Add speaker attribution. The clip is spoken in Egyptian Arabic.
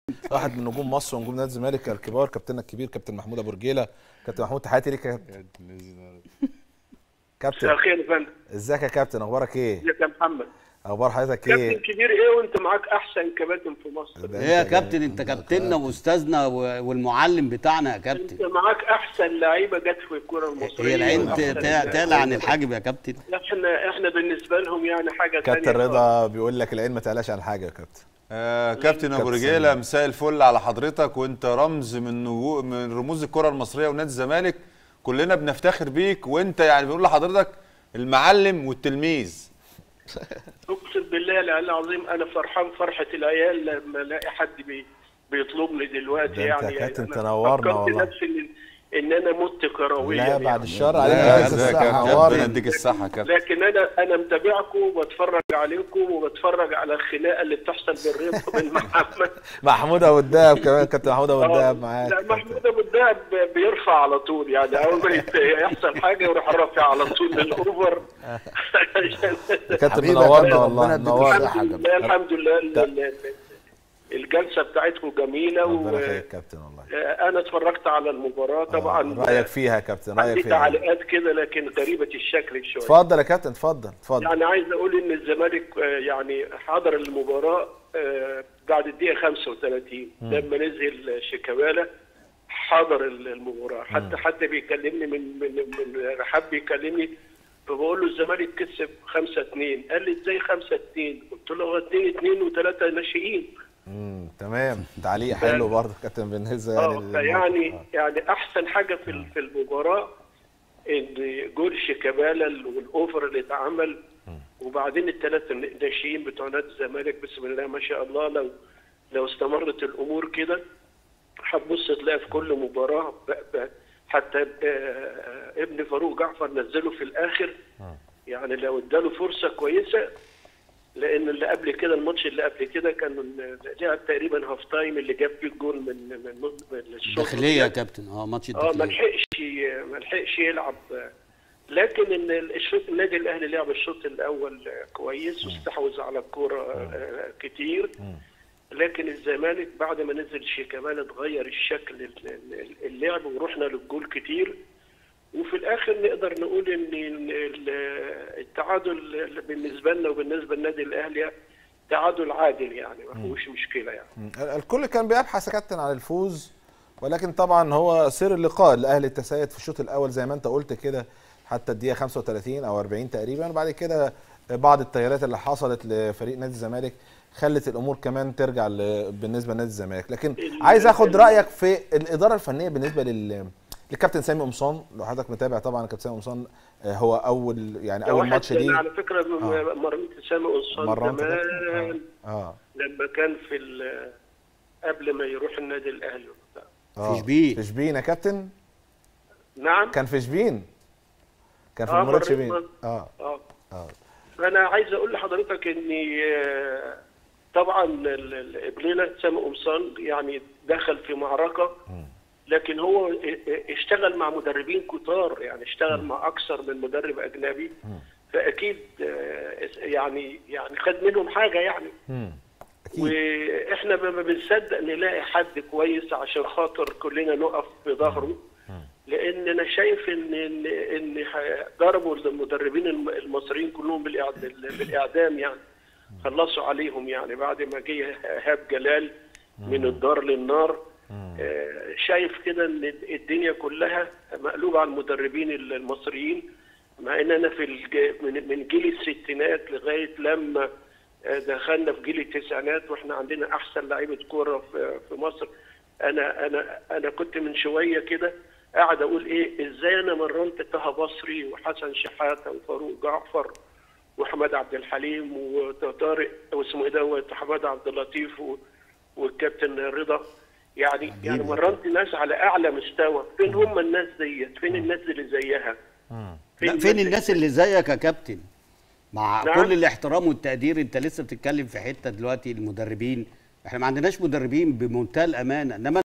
Speaker 1: واحد من نجوم مصر ونجوم نادي الزمالك الكبار كابتننا الكبير كابتن محمود ابو رجيله كابتن محمود تحياتي ليك يا كابتن
Speaker 2: مساء
Speaker 1: كابتن
Speaker 2: الخير يا فندم
Speaker 1: ازيك يا كابتن اخبارك ايه
Speaker 2: ازيك يا محمد
Speaker 1: اخبار حضرتك
Speaker 2: كابتن
Speaker 1: ايه
Speaker 2: كبير ايه وانت معاك احسن كباتن في مصر
Speaker 1: ده
Speaker 3: ايه يا
Speaker 1: انت
Speaker 3: كابتن
Speaker 1: جامد.
Speaker 3: انت كابتننا واستاذنا و- والمعلم بتاعنا يا
Speaker 2: انت
Speaker 3: كابتن
Speaker 2: معاك احسن لعيبه جت في الكره المصريه
Speaker 3: هي العين ت-
Speaker 2: وأحسن-
Speaker 3: ت- تعلى عن الحاجب يا كابتن
Speaker 2: احنا احنا بالنسبه لهم يعني حاجه
Speaker 1: كابتن
Speaker 2: تانية
Speaker 1: رضا بيقول لك العين ما تعلاش عن حاجه يا كابتن
Speaker 4: آه كابتن ابو
Speaker 1: كابتن
Speaker 4: رجيله
Speaker 1: سليم.
Speaker 4: مساء الفل على حضرتك وانت رمز من نجو من رموز الكره المصريه ونادي الزمالك كلنا بنفتخر بيك وانت يعني بنقول لحضرتك المعلم والتلميذ
Speaker 2: اقسم بالله العلي العظيم انا فرحان فرحه العيال لما الاقي حد بي بيطلبني دلوقتي
Speaker 1: ده انت
Speaker 2: يعني
Speaker 1: يا كابتن
Speaker 2: أنا
Speaker 1: تنورنا
Speaker 2: فكرت
Speaker 1: والله.
Speaker 2: نفسي ان ان انا مت كرويا
Speaker 1: لا بعد
Speaker 2: يعني.
Speaker 1: الشر عليك
Speaker 4: لا
Speaker 1: عايز
Speaker 4: ازيك يا
Speaker 1: الصحه
Speaker 4: كابتن ربنا
Speaker 1: نورنا
Speaker 4: يديك الصحه يا كابتن
Speaker 2: لكن انا انا متابعكم وبتفرج عليكم وبتفرج على الخناقه اللي بتحصل بين رضا وبين محمد
Speaker 1: محمود ابو الدهب كمان كابتن محمود ابو
Speaker 2: آه،
Speaker 1: الدهب معاك
Speaker 2: لا محمود ابو الدهب بيرفع على طول يعني اول ما يت- يحصل حاجه يروح رافع على طول للاوفر عشان-
Speaker 1: يا كابتن
Speaker 5: حبيبي يا
Speaker 1: منورنا
Speaker 5: كابتن،
Speaker 1: والله
Speaker 5: ربنا يديك
Speaker 1: منورنا
Speaker 5: الصحة.
Speaker 2: الحمد لله الحمد لله ال- ال- الجلسه بتاعتكم جميله
Speaker 1: ربنا يخليك يا
Speaker 2: وانا
Speaker 1: كابتن والله
Speaker 2: اتفرجت على المباراه طبعا
Speaker 1: رايك فيها يا كابتن
Speaker 2: عندي
Speaker 1: رايك فيها
Speaker 2: تعليقات كده لكن غريبه الشكل شويه
Speaker 1: اتفضل يا كابتن اتفضل اتفضل
Speaker 2: يعني عايز اقول ان الزمالك آه، يعني حضر المباراه آه، بعد الدقيقه 35 لما نزل شيكابالا حضر المباراه حتى حتى بيكلمني من من من رحاب بيكلمني فبقول له الزمالك كسب 5 2 قال لي ازاي 5 2 قلت له هو 2 2 وثلاثه ناشئين
Speaker 1: امم تمام تعليق حلو برضه كابتن بالنسبه يعني
Speaker 2: اه
Speaker 1: للموقف.
Speaker 2: يعني
Speaker 1: آه.
Speaker 2: يعني احسن حاجه في ال- في المباراه ان جول شيكابالا والاوفر اللي اتعمل وبعدين الثلاثه الناشئين بتوع نادي الزمالك بسم الله ما شاء الله لو لو استمرت الامور كده هتبص تلاقي في كل مباراه ب- ب- حتى آه، ابن فاروق جعفر نزله في الاخر يعني لو اداله فرصه كويسه لان اللي قبل كده الماتش اللي قبل كده كان لعب تقريبا هاف تايم اللي جاب فيه الجول من من من الشوط
Speaker 3: داخليه يا كابتن اه ماتش
Speaker 2: اه ما
Speaker 3: الداخليه
Speaker 2: لحقش ما لحقش يلعب لكن ان الشوط النادي الاهلي لعب الشوط الاول كويس واستحوذ على الكوره آه، كتير لكن الزمالك بعد ما نزل شيكابالا اتغير الشكل ال- ال- اللعب ورحنا للجول كتير وفي الاخر نقدر نقول ان ال- ال- التعادل بالنسبه لنا وبالنسبه للنادي الاهلي تعادل عادل يعني ما فيهوش مشكله يعني
Speaker 1: مم. الكل كان بيبحث يا كابتن عن الفوز ولكن طبعا هو سير اللقاء الاهلي تسيد في الشوط الاول زي ما انت قلت كده حتى الدقيقه 35 او 40 تقريبا وبعد كده بعض التغييرات اللي حصلت لفريق نادي الزمالك خلت الامور كمان ترجع ل- بالنسبه لنادي الزمالك لكن
Speaker 2: ال-
Speaker 1: عايز اخد
Speaker 2: ال-
Speaker 1: رايك في الاداره الفنيه بالنسبه لل للكابتن سامي قمصان لو حضرتك متابع طبعا كابتن سامي قمصان آه، هو اول يعني
Speaker 2: ده
Speaker 1: اول
Speaker 2: واحد
Speaker 1: ماتش
Speaker 2: كان
Speaker 1: ليه
Speaker 2: على فكره
Speaker 1: آه.
Speaker 2: مريت سامي قنصان
Speaker 1: مرنت
Speaker 2: زمان
Speaker 1: كابتن؟ اه اه
Speaker 2: لما كان في ال- قبل ما يروح النادي الاهلي وبتاع.
Speaker 1: آه.
Speaker 3: في شبين.
Speaker 1: في شبين يا كابتن
Speaker 2: نعم
Speaker 1: كان في شبين كان في
Speaker 2: آه،
Speaker 1: مباراه
Speaker 2: مريت
Speaker 1: شبين
Speaker 2: مر-
Speaker 1: اه
Speaker 2: اه
Speaker 1: اه
Speaker 2: فانا عايز اقول لحضرتك اني آه، طبعا ال- ال- ابننا سامي قمصان يعني دخل في معركه لكن هو ا- ا- اشتغل مع مدربين كتار يعني اشتغل مع اكثر من مدرب اجنبي فاكيد آه، يعني يعني خد منهم حاجه يعني
Speaker 1: مم. اكيد
Speaker 2: واحنا ما ما بنصدق نلاقي حد كويس عشان خاطر كلنا نقف في ظهره لان انا شايف ان ان ان ح- ضربوا المدربين الم- المصريين كلهم بالإعد- بالاعدام يعني خلصوا عليهم يعني بعد ما جه ايهاب جلال من الدار للنار آه، شايف كده ان الدنيا كلها مقلوبه على المدربين المصريين مع ان انا في الج- من من جيل الستينات لغايه لما آه، دخلنا في جيل التسعينات واحنا عندنا احسن لعيبه كوره في في مصر انا انا انا كنت من شويه كده قاعد اقول ايه ازاي انا مرنت طه بصري وحسن شحاته وفاروق جعفر وحماد عبد الحليم وطارق واسمه ايه دوت حماد عبد اللطيف و- والكابتن رضا يعني يعني مرنت ناس على اعلى مستوى فين هم الناس ديت فين الناس اللي زيها
Speaker 3: لا فين الناس اللي زيك يا كابتن مع
Speaker 2: نعم.
Speaker 3: كل الاحترام والتقدير انت لسه بتتكلم في حته دلوقتي المدربين احنا ما عندناش مدربين بمنتهى الامانه انما